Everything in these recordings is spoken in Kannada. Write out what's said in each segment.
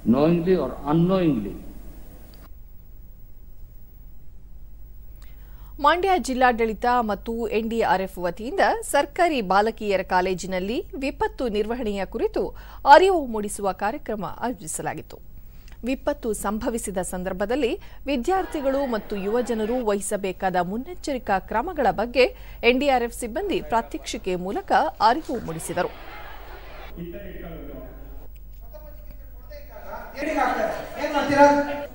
knowingly or unknowingly ಮಂಡ್ಯ ಜಿಲ್ಲಾಡಳಿತ ಮತ್ತು ಎನ್ಡಿಆರ್ಎಫ್ ವತಿಯಿಂದ ಸರ್ಕಾರಿ ಬಾಲಕಿಯರ ಕಾಲೇಜಿನಲ್ಲಿ ವಿಪತ್ತು ನಿರ್ವಹಣೆಯ ಕುರಿತು ಅರಿವು ಮೂಡಿಸುವ ಕಾರ್ಯಕ್ರಮ ಆಯೋಜಿಸಲಾಗಿತ್ತು ವಿಪತ್ತು ಸಂಭವಿಸಿದ ಸಂದರ್ಭದಲ್ಲಿ ವಿದ್ಯಾರ್ಥಿಗಳು ಮತ್ತು ಯುವಜನರು ವಹಿಸಬೇಕಾದ ಮುನ್ನೆಚ್ಚರಿಕಾ ಕ್ರಮಗಳ ಬಗ್ಗೆ ಎನ್ಡಿಆರ್ಎಫ್ ಸಿಬ್ಬಂದಿ ಪ್ರಾತ್ಯಕ್ಷಿಕೆ ಮೂಲಕ ಅರಿವು ಮೂಡಿಸಿದರು ಏನ್ ಮಾಡ್ತೀರಾ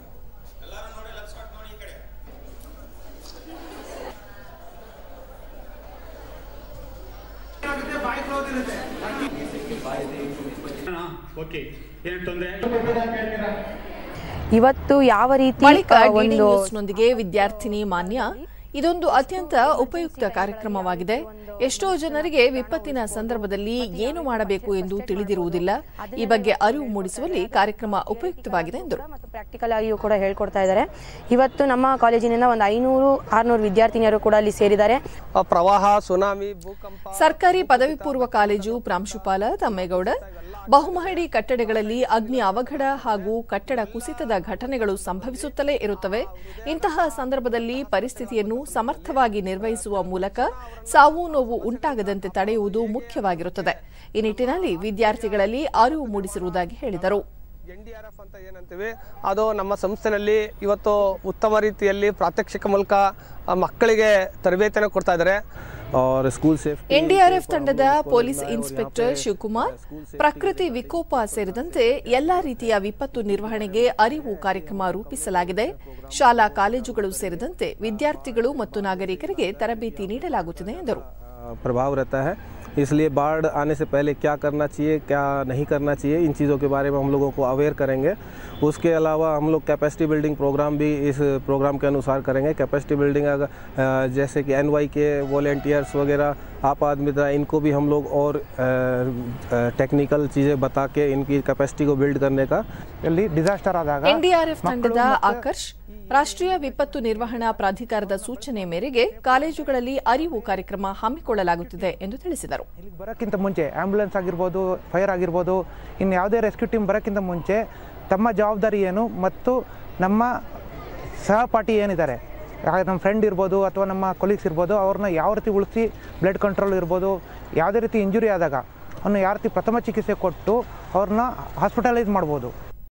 ಓಕೆ ಏನು ತೊಂದರೆ ಇವತ್ತು ಯಾವ ರೀತಿ ಬಳಿಕ ಆ, ಡಿಡಿ ಒಂದು ನ್ಯೂಸ್ನೊಂದಿಗೆ ವಿದ್ಯಾರ್ಥಿನಿ ಮಾನ್ಯ ಇದೊಂದು ಅತ್ಯಂತ ಉಪಯುಕ್ತ ಕಾರ್ಯಕ್ರಮವಾಗಿದೆ ಎಷ್ಟೋ ಜನರಿಗೆ ವಿಪತ್ತಿನ ಸಂದರ್ಭದಲ್ಲಿ ಏನು ಮಾಡಬೇಕು ಎಂದು ತಿಳಿದಿರುವುದಿಲ್ಲ ಈ ಬಗ್ಗೆ ಅರಿವು ಮೂಡಿಸುವಲ್ಲಿ ಕಾರ್ಯಕ್ರಮ ಉಪಯುಕ್ತವಾಗಿದೆ ಎಂದರು ಮತ್ತು ಪ್ರಾಕ್ಟಿಕಲ್ ಆಗಿಯೂ ಕೂಡ ಹೇಳ್ಕೊಡ್ತಾ ಇದ್ದಾರೆ ಇವತ್ತು ನಮ್ಮ ಕಾಲೇಜಿನಿಂದ ಒಂದು ಐನೂರು ಆರುನೂರು ವಿದ್ಯಾರ್ಥಿನಿಯರು ಕೂಡ ಅಲ್ಲಿ ಸೇರಿದ್ದಾರೆ ಪ್ರವಾಹ ಸುನಾಮಿ ಭೂಕಂಪ ಸರ್ಕಾರಿ ಪದವಿ ಪೂರ್ವ ಕಾಲೇಜು ಪ್ರಾಂಶುಪಾಲ ತಮ್ಮೇಗೌಡ ಬಹುಮಹಡಿ ಕಟ್ಟಡಗಳಲ್ಲಿ ಅಗ್ನಿ ಅವಘಡ ಹಾಗೂ ಕಟ್ಟಡ ಕುಸಿತದ ಘಟನೆಗಳು ಸಂಭವಿಸುತ್ತಲೇ ಇರುತ್ತವೆ ಇಂತಹ ಸಂದರ್ಭದಲ್ಲಿ ಪರಿಸ್ಥಿತಿಯನ್ನು ಸಮರ್ಥವಾಗಿ ನಿರ್ವಹಿಸುವ ಮೂಲಕ ಸಾವು ನೋವು ಉಂಟಾಗದಂತೆ ತಡೆಯುವುದು ಮುಖ್ಯವಾಗಿರುತ್ತದೆ ಈ ನಿಟ್ಟಿನಲ್ಲಿ ವಿದ್ಯಾರ್ಥಿಗಳಲ್ಲಿ ಅರಿವು ಮೂಡಿಸಿರುವುದಾಗಿ ಹೇಳಿದರು ಎನ್ ಡಿ ಆರ್ ಎಫ್ ಅಂತ ಏನಂತೀವಿ ಅದು ನಮ್ಮ ಸಂಸ್ಥೆನಲ್ಲಿ ಇವತ್ತು ಉತ್ತಮ ರೀತಿಯಲ್ಲಿ ಪ್ರಾತ್ಯಕ್ಷಿಕ ಮೂಲಕ ಆ, ಮಕ್ಕಳಿಗೆ ತರಬೇತಿಯನ್ನು ಕೊಡ್ತಾ ಇದ್ದಾರೆ और स्कूल सेफ्टी ಎನ್ಡಿಆರ್ಎಫ್ ತಂಡದ ಪೊಲೀಸ್ ಇನ್ಸ್ಪೆಕ್ಟರ್ ಶಿವಕುಮಾರ್ ಪ್ರಕೃತಿ ವಿಕೋಪ ಸೇರಿದಂತೆ ಎಲ್ಲಾ ರೀತಿಯ ವಿಪತ್ತು ನಿರ್ವಹಣೆಗೆ ಅರಿವು ಕಾರ್ಯಕ್ರಮ ರೂಪಿಸಲಾಗಿದೆ ಶಾಲಾ ಕಾಲೇಜುಗಳು ಸೇರಿದಂತೆ ವಿದ್ಯಾರ್ಥಿಗಳು ಮತ್ತು ನಾಗರಿಕರಿಗೆ ತರಬೇತಿ ನೀಡಲಾಗುತ್ತಿದೆ ಎಂದರು आ, प्रभाव रहता है इसलिए बाढ़ आने से पहले क्या करना चाहिए क्या नहीं करना चाहिए इन चीज़ों के बारे में हम लोगों को अवेयर करेंगे उसके अलावा हम लोग कैपेसिटी बिल्डिंग प्रोग्राम भी इस प्रोग्राम के अनुसार करेंगे कैपेसिटी बिल्डिंग अगर अ, जैसे कि एन के वॉलेंटियर्स वगैरह आपात मित्र इनको भी हम लोग और टेक्निकल चीज़ें बता के इनकी कैपेसिटी को बिल्ड करने का ಇಲ್ಲಿ ಡಿಸಾಸ್ಟರ್ ಆದಾಗ ಎನ್ಡಿಆರ್ಎಫ್ ತಂಡದ ಆಕರ್ಷ್ ರಾಷ್ಟ್ರೀಯ ವಿಪತ್ತು ನಿರ್ವಹಣಾ ಪ್ರಾಧಿಕಾರದ ಸೂಚನೆ ಮೇರೆಗೆ ಕಾಲೇಜುಗಳಲ್ಲಿ ಅರಿವು ಕಾರ್ಯಕ್ರಮ ಹಮ್ಮಿಕೊಳ್ಳಲಾಗುತ್ತಿದೆ ಎಂದು ತಿಳಿಸಿದರು ಇಲ್ಲಿಗೆ ಬರೋಕ್ಕಿಂತ ಮುಂಚೆ ಆ್ಯಂಬುಲೆನ್ಸ್ ಆಗಿರ್ಬೋದು ಫೈರ್ ಆಗಿರ್ಬೋದು ಇನ್ನು ಯಾವುದೇ ರೆಸ್ಕ್ಯೂ ಟೀಮ್ ಬರೋಕ್ಕಿಂತ ಮುಂಚೆ ತಮ್ಮ ಜವಾಬ್ದಾರಿ ಏನು ಮತ್ತು ನಮ್ಮ ಸಹಪಾಠಿ ಏನಿದ್ದಾರೆ ಯಾ- ನಮ್ಮ ಫ್ರೆಂಡ್ ಇರ್ಬೋದು ಅಥವಾ ನಮ್ಮ ಕೊಲೀಗ್ಸ್ ಇರ್ಬೋದು ಅವ್ರನ್ನ ಯಾವ ರೀತಿ ಉಳಿಸಿ ಬ್ಲಡ್ ಕಂಟ್ರೋಲ್ ಇರ್ಬೋದು ಯಾವುದೇ ರೀತಿ ಇಂಜುರಿ ಆದಾಗ ಅವ್ರನ್ನ ಯಾವ ರೀತಿ ಪ್ರಥಮ ಚಿಕಿತ್ಸೆ ಕೊಟ್ಟು ಅವ್ರನ್ನ ಹಾಸ್ಪಿಟಲೈಸ್ ಮಾಡ್ಬೋದು